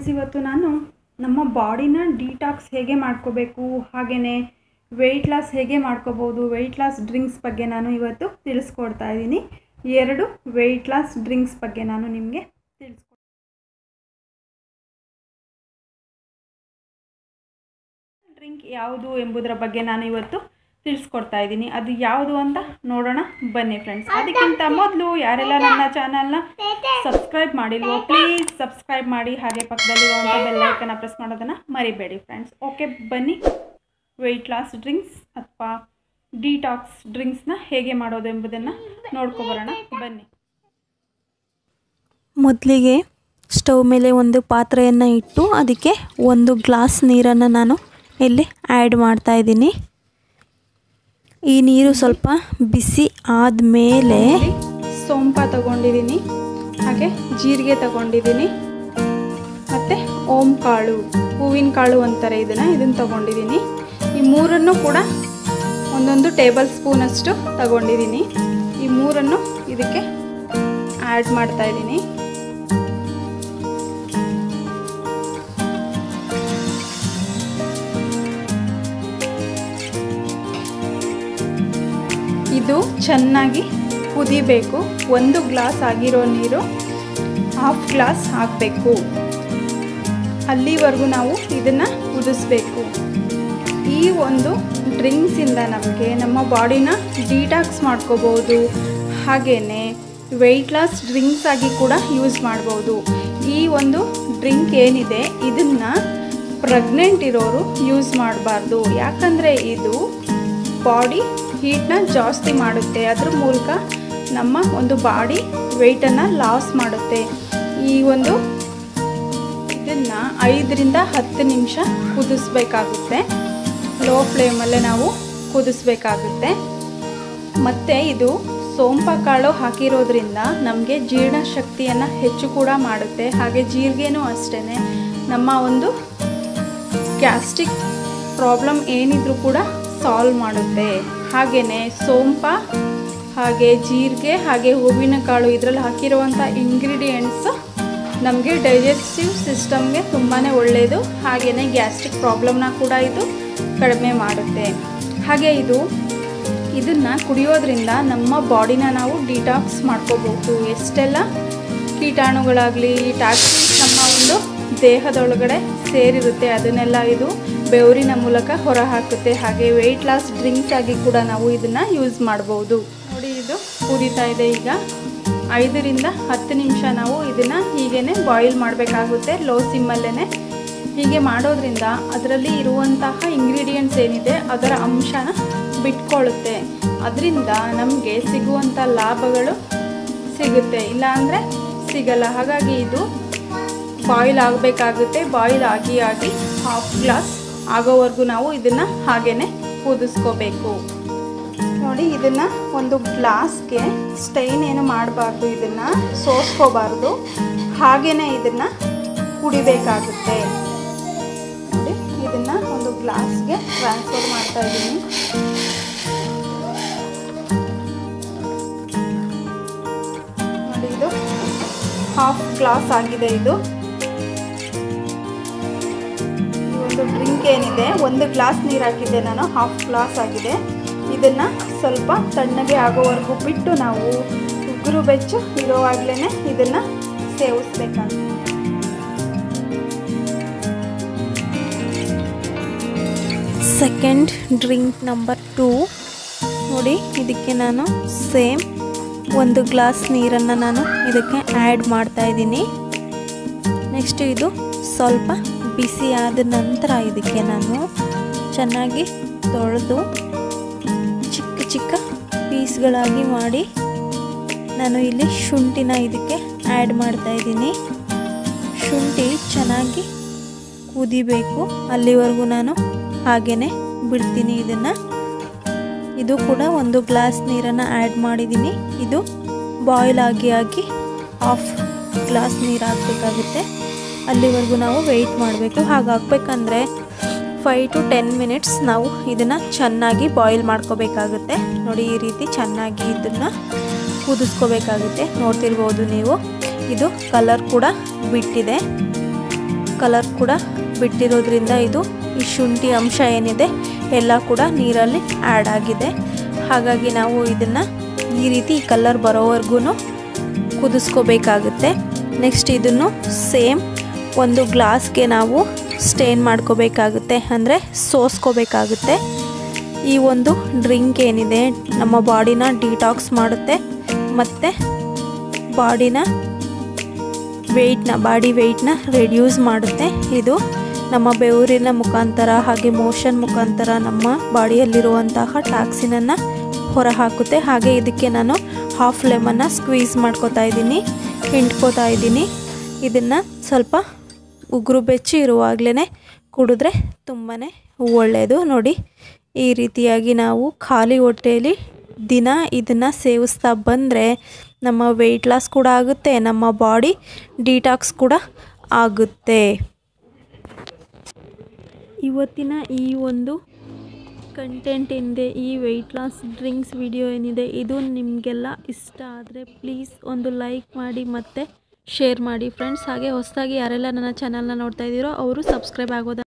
friends ಇವತ್ತು ನಾನು ನಮ್ಮ ಬಾಡಿನ ಡಿಟಾಕ್ಸ್ ಹೇಗೆ ಮಾಡ್ಕೋಬೇಕು ಹಾಗೆಯೇ ವೆಯ್ಟ್ ಲಾಸ್ ಹೇಗೆ ಮಾಡ್ಕೋಬೋದು ವೆಯ್ಟ್ ಲಾಸ್ ಡ್ರಿಂಕ್ಸ್ ಬಗ್ಗೆ ನಾನು ಇವತ್ತು ತಿಳಿಸ್ಕೊಡ್ತಾ ಇದ್ದೀನಿ ಎರಡು ವೆಯ್ಟ್ ಲಾಸ್ ಡ್ರಿಂಕ್ಸ್ ಬಗ್ಗೆ ನಾನು ನಿಮಗೆ ತಿಳಿಸ್ಕೊಡ್ತೀನಿ ಡ್ರಿಂಕ್ ಯಾವುದು ಎಂಬುದರ ಬಗ್ಗೆ ನಾನು ಇವತ್ತು ತಿಳಿಸ್ಕೊಡ್ತಾ ಇದ್ದೀನಿ ಅದು ಯಾವುದು ಅಂತ ನೋಡೋಣ ಬನ್ನಿ ಫ್ರೆಂಡ್ಸ್ ಅದಕ್ಕಿಂತ ಮೊದಲು ಯಾರೆಲ್ಲ ನನ್ನ ಚಾನಲ್ನ ಸಬ್ಸ್ಕ್ರೈಬ್ ಮಾಡಿಲ್ವೋ ಪ್ಲೀಸ್ ಸಬ್ಸ್ಕ್ರೈಬ್ ಮಾಡಿ ಹಾಗೆ ಪಕ್ಕದಲ್ಲಿರುವಂಥ ಬೆಲ್ಲೈಕನ್ನ ಪ್ರೆಸ್ ಮಾಡೋದನ್ನು ಮರಿಬೇಡಿ ಫ್ರೆಂಡ್ಸ್ ಓಕೆ ಬನ್ನಿ ವೆಯ್ಟ್ ಲಾಸ್ ಡ್ರಿಂಕ್ಸ್ ಅಥವಾ ಡಿಟಾಕ್ಸ್ ಡ್ರಿಂಕ್ಸ್ನ ಹೇಗೆ ಮಾಡೋದು ಎಂಬುದನ್ನು ನೋಡ್ಕೊಬರೋಣ ಬನ್ನಿ ಮೊದಲಿಗೆ ಸ್ಟವ್ ಮೇಲೆ ಒಂದು ಪಾತ್ರೆಯನ್ನು ಇಟ್ಟು ಅದಕ್ಕೆ ಒಂದು ಗ್ಲಾಸ್ ನೀರನ್ನು ನಾನು ಇಲ್ಲಿ ಆ್ಯಡ್ ಮಾಡ್ತಾ ಇದ್ದೀನಿ ಈ ನೀರು ಸ್ವಲ್ಪ ಬಿಸಿ ಆದಮೇಲೆ ಸೋಂಪ ತಗೊಂಡಿದ್ದೀನಿ ಹಾಗೆ ಜೀರಿಗೆ ತಗೊಂಡಿದ್ದೀನಿ ಮತ್ತು ಓಂ ಕಾಳು ಹೂವಿನ ಕಾಳು ಅಂತಾರೆ ಇದನ್ನು ಇದನ್ನು ತಗೊಂಡಿದ್ದೀನಿ ಈ ಮೂರನ್ನು ಕೂಡ ಒಂದೊಂದು ಟೇಬಲ್ ಸ್ಪೂನಷ್ಟು ತಗೊಂಡಿದ್ದೀನಿ ಈ ಮೂರನ್ನು ಇದಕ್ಕೆ ಆ್ಯಡ್ ಮಾಡ್ತಾ ಇದ್ದೀನಿ ಇದು ಚೆನ್ನಾಗಿ ಕುದಿಬೇಕು ಒಂದು ಗ್ಲಾಸ್ ಆಗಿರೋ ನೀರು ಹಾಫ್ ಗ್ಲಾಸ್ ಹಾಕಬೇಕು ಅಲ್ಲಿವರೆಗೂ ನಾವು ಇದನ್ನು ಕುದಿಸ್ಬೇಕು ಈ ಒಂದು ಡ್ರಿಂಕ್ಸಿಂದ ನಮಗೆ ನಮ್ಮ ಬಾಡಿನ ಡಿಟಾಕ್ಸ್ ಮಾಡ್ಕೋಬೋದು ಹಾಗೆಯೇ ವೆಯ್ಟ್ ಲಾಸ್ ಡ್ರಿಂಕ್ಸ್ ಆಗಿ ಕೂಡ ಯೂಸ್ ಮಾಡ್ಬೋದು ಈ ಒಂದು ಡ್ರಿಂಕ್ ಏನಿದೆ ಇದನ್ನು ಪ್ರೆಗ್ನೆಂಟ್ ಇರೋರು ಯೂಸ್ ಮಾಡಬಾರ್ದು ಯಾಕಂದರೆ ಇದು ಬಾಡಿ ಹೀಟ್ನ ಜಾಸ್ತಿ ಮಾಡುತ್ತೆ ಅದ್ರ ಮೂಲಕ ನಮ್ಮ ಒಂದು ಬಾಡಿ ವೆಯ್ಟನ್ನು ಲಾಸ್ ಮಾಡುತ್ತೆ ಈ ಒಂದು ಇದನ್ನು ಐದರಿಂದ ಹತ್ತು ನಿಮಿಷ ಕುದಿಸ್ಬೇಕಾಗುತ್ತೆ ಲೋ ಫ್ಲೇಮಲ್ಲೇ ನಾವು ಕುದಿಸ್ಬೇಕಾಗುತ್ತೆ ಮತ್ತು ಇದು ಸೋಂಪ ಕಾಳು ಹಾಕಿರೋದ್ರಿಂದ ನಮಗೆ ಜೀರ್ಣಶಕ್ತಿಯನ್ನು ಹೆಚ್ಚು ಕೂಡ ಮಾಡುತ್ತೆ ಹಾಗೆ ಜೀರಿಗೆನೂ ಅಷ್ಟೇ ನಮ್ಮ ಒಂದು ಗ್ಯಾಸ್ಟ್ರಿಕ್ ಪ್ರಾಬ್ಲಮ್ ಏನಿದ್ರೂ ಕೂಡ ಸಾಲ್ವ್ ಮಾಡುತ್ತೆ ಹಾಗೆಯೇ ಸೋಂಪ ಹಾಗೆ ಜೀರಿಗೆ ಹಾಗೆ ಹೂವಿನ ಕಾಳು ಇದರಲ್ಲಿ ಹಾಕಿರುವಂಥ ಇಂಗ್ರೀಡಿಯೆಂಟ್ಸ್ ನಮಗೆ ಡೈಜೆಸ್ಟಿವ್ ಸಿಸ್ಟಮ್ಗೆ ತುಂಬಾ ಒಳ್ಳೆಯದು ಹಾಗೆಯೇ ಗ್ಯಾಸ್ಟ್ರಿಕ್ ಪ್ರಾಬ್ಲಮ್ನ ಕೂಡ ಇದು ಕಡಿಮೆ ಮಾಡುತ್ತೆ ಹಾಗೆ ಇದು ಇದನ್ನು ಕುಡಿಯೋದ್ರಿಂದ ನಮ್ಮ ಬಾಡಿನ ನಾವು ಡಿಟಾಕ್ಸ್ ಮಾಡ್ಕೋಬಹುದು ಎಷ್ಟೆಲ್ಲ ಕೀಟಾಣುಗಳಾಗಲಿ ಟಾಕ್ಸಿನ್ಸ್ ನಮ್ಮ ಒಂದು ದೇಹದೊಳಗಡೆ ಸೇರಿರುತ್ತೆ ಅದನ್ನೆಲ್ಲ ಇದು ಬೆವರಿನ ಮೂಲಕ ಹೊರಹಾಕುತ್ತೆ ಹಾಗೆ ವೆಯ್ಟ್ ಲಾಸ್ ಡ್ರಿಂಕ್ಸ್ ಆಗಿ ಕೂಡ ನಾವು ಇದನ್ನು ಯೂಸ್ ಮಾಡ್ಬೋದು ನೋಡಿ ಇದು ಕುದೀತಾ ಇದೆ ಈಗ ಐದರಿಂದ ಹತ್ತು ನಿಮಿಷ ನಾವು ಇದನ್ನು ಹೀಗೇ ಬಾಯ್ಲ್ ಮಾಡಬೇಕಾಗುತ್ತೆ ಲೋ ಸಿಮ್ಮಲ್ಲೇ ಹೀಗೆ ಮಾಡೋದ್ರಿಂದ ಅದರಲ್ಲಿ ಇರುವಂತಹ ಇಂಗ್ರೀಡಿಯೆಂಟ್ಸ್ ಏನಿದೆ ಅದರ ಅಂಶನ ಬಿಟ್ಕೊಳ್ಳುತ್ತೆ ಅದರಿಂದ ನಮಗೆ ಸಿಗುವಂಥ ಲಾಭಗಳು ಸಿಗುತ್ತೆ ಇಲ್ಲಾಂದರೆ ಸಿಗಲ್ಲ ಹಾಗಾಗಿ ಇದು ಬಾಯ್ಲ್ ಆಗಬೇಕಾಗುತ್ತೆ ಬಾಯ್ಲ್ ಆಗಿ ಆಗಿ ಹಾಫ್ ಗ್ಲಾಸ್ ಆಗೋವರೆಗೂ ನಾವು ಇದನ್ನು ಹಾಗೇ ಕುದಿಸ್ಕೋಬೇಕು ನೋಡಿ ಇದನ್ನು ಒಂದು ಗ್ಲಾಸ್ಗೆ ಸ್ಟೈನ್ ಏನು ಮಾಡಬಾರ್ದು ಇದನ್ನು ಸೋಸ್ಕೋಬಾರ್ದು ಹಾಗೇ ಇದನ್ನು ಕುಡಿಬೇಕಾಗುತ್ತೆ ನೋಡಿ ಇದನ್ನು ಒಂದು ಗ್ಲಾಸ್ಗೆ ಟ್ರಾನ್ಸ್ಫರ್ ಮಾಡ್ತಾ ಇದ್ದೀನಿ ನೋಡಿ ಇದು ಹಾಫ್ ಗ್ಲಾಸ್ ಆಗಿದೆ ಇದು ಈ ಒಂದು ಡ್ರಿಂಕ್ ಏನಿದೆ ಒಂದು ಗ್ಲಾಸ್ ನೀರು ಹಾಕಿದ್ದೆ ನಾನು ಹಾಫ್ ಗ್ಲಾಸ್ ಆಗಿದೆ ಇದನ್ನು ಸ್ವಲ್ಪ ತಣ್ಣಗೆ ಆಗೋವರೆಗೂ ಬಿಟ್ಟು ನಾವು ಉಗುರು ಬೆಚ್ಚು ಇರೋವಾಗಲೇ ಇದನ್ನು ಸೇವಿಸ್ಬೇಕಾಗುತ್ತೆ ಸೆಕೆಂಡ್ ಡ್ರಿಂಕ್ ನಂಬರ್ ಟೂ ನೋಡಿ ಇದಕ್ಕೆ ನಾನು ಸೇಮ್ ಒಂದು ಗ್ಲಾಸ್ ನೀರನ್ನು ನಾನು ಇದಕ್ಕೆ ಆ್ಯಡ್ ಮಾಡ್ತಾ ಇದ್ದೀನಿ ನೆಕ್ಸ್ಟ್ ಇದು ಸ್ವಲ್ಪ ಬಿಸಿ ಆದ ನಂತರ ಇದಕ್ಕೆ ನಾನು ಚೆನ್ನಾಗಿ ತೊಳೆದು ಚಿಕ್ಕ ಚಿಕ್ಕ ಪೀಸ್ಗಳಾಗಿ ಮಾಡಿ ನಾನು ಇಲ್ಲಿ ಶುಂಠಿನ ಇದಕ್ಕೆ ಆ್ಯಡ್ ಮಾಡ್ತಾ ಇದ್ದೀನಿ ಶುಂಠಿ ಚೆನ್ನಾಗಿ ಕುದಿಬೇಕು ಅಲ್ಲಿವರೆಗೂ ನಾನು ಹಾಗೇ ಬಿಡ್ತೀನಿ ಇದನ್ನು ಇದು ಕೂಡ ಒಂದು ಗ್ಲಾಸ್ ನೀರನ್ನು ಆ್ಯಡ್ ಮಾಡಿದ್ದೀನಿ ಇದು ಬಾಯ್ಲ್ ಆಗಿ ಆಗಿ ಹಾಫ್ ಗ್ಲಾಸ್ ನೀರು ಹಾಕಬೇಕಾಗುತ್ತೆ ಅಲ್ಲಿವರೆಗೂ ನಾವು ವೆಯ್ಟ್ ಮಾಡಬೇಕು ಹಾಗಾಗಬೇಕಂದ್ರೆ ಫೈವ್ ಟು ಟೆನ್ ಮಿನಿಟ್ಸ್ ನಾವು ಇದನ್ನು ಚೆನ್ನಾಗಿ ಬಾಯ್ಲ್ ಮಾಡ್ಕೋಬೇಕಾಗುತ್ತೆ ನೋಡಿ ಈ ರೀತಿ ಚೆನ್ನಾಗಿ ಇದನ್ನು ಕುದಿಸ್ಕೋಬೇಕಾಗುತ್ತೆ ನೋಡ್ತಿರ್ಬೋದು ನೀವು ಇದು ಕಲರ್ ಕೂಡ ಬಿಟ್ಟಿದೆ ಕಲರ್ ಕೂಡ ಬಿಟ್ಟಿರೋದ್ರಿಂದ ಇದು ಈ ಶುಂಠಿ ಅಂಶ ಏನಿದೆ ಎಲ್ಲ ಕೂಡ ನೀರಲ್ಲಿ ಆ್ಯಡ್ ಆಗಿದೆ ಹಾಗಾಗಿ ನಾವು ಇದನ್ನು ಈ ರೀತಿ ಕಲರ್ ಬರೋವರೆಗೂ ಕುದಿಸ್ಕೋಬೇಕಾಗುತ್ತೆ ನೆಕ್ಸ್ಟ್ ಇದನ್ನು ಸೇಮ್ ಒಂದು ಗ್ಲಾಸ್ಗೆ ನಾವು ಸ್ಟೇನ್ ಮಾಡ್ಕೋಬೇಕಾಗುತ್ತೆ ಅಂದರೆ ಸೋಸ್ಕೋಬೇಕಾಗುತ್ತೆ ಈ ಒಂದು ಡ್ರಿಂಕ್ ಏನಿದೆ ನಮ್ಮ ಬಾಡಿನ ಡಿಟಾಕ್ಸ್ ಮಾಡುತ್ತೆ ಮತ್ತು ಬಾಡಿನ ವೆಯ್ಟ್ನ ಬಾಡಿ ವೆಯ್ಟ್ನ ರೆಡ್ಯೂಸ್ ಮಾಡುತ್ತೆ ಇದು ನಮ್ಮ ಬೆವರಿನ ಮುಖಾಂತರ ಹಾಗೆ ಮೋಷನ್ ಮುಖಾಂತರ ನಮ್ಮ ಬಾಡಿಯಲ್ಲಿರುವಂತಹ ಟಾಕ್ಸಿನನ್ನು ಹೊರಹಾಕುತ್ತೆ ಹಾಗೆ ಇದಕ್ಕೆ ನಾನು ಹಾಫ್ ಲೆಮನ್ನ ಸ್ಕ್ವೀಸ್ ಮಾಡ್ಕೋತಾ ಇದ್ದೀನಿ ಹಿಂಡ್ಕೋತಾ ಇದ್ದೀನಿ ಇದನ್ನು ಸ್ವಲ್ಪ ಉಗುರು ಬೆಚ್ಚಿ ಇರುವಾಗಲೇ ಕುಡಿದ್ರೆ ತುಂಬಾ ಒಳ್ಳೆಯದು ನೋಡಿ ಈ ರೀತಿಯಾಗಿ ನಾವು ಖಾಲಿ ಹೊಟ್ಟೆಯಲ್ಲಿ ದಿನ ಇದನ್ನು ಸೇವಿಸ್ತಾ ಬಂದರೆ ನಮ್ಮ ವೆಯ್ಟ್ ಲಾಸ್ ಕೂಡ ಆಗುತ್ತೆ ನಮ್ಮ ಬಾಡಿ ಡಿಟಾಕ್ಸ್ ಕೂಡ ಆಗುತ್ತೆ ಇವತ್ತಿನ ಈ ಒಂದು ಕಂಟೆಂಟ್ ಏನಿದೆ ಈ ವೆಯ್ಟ್ ಲಾಸ್ ಡ್ರಿಂಕ್ಸ್ ವಿಡಿಯೋ ಏನಿದೆ ಇದು ನಿಮಗೆಲ್ಲ ಇಷ್ಟ ಆದರೆ ಪ್ಲೀಸ್ ಒಂದು ಲೈಕ್ ಮಾಡಿ ಮತ್ತು ಶೇರ್ ಮಾಡಿ ಫ್ರೆಂಡ್ಸ್ ಹಾಗೆ ಹೊಸದಾಗಿ ಯಾರೆಲ್ಲ ನನ್ನ ಚಾನಲ್ನ ನೋಡ್ತಾ ಇದ್ದೀರೋ ಅವರು ಸಬ್ಸ್ಕ್ರೈಬ್ ಆಗೋದ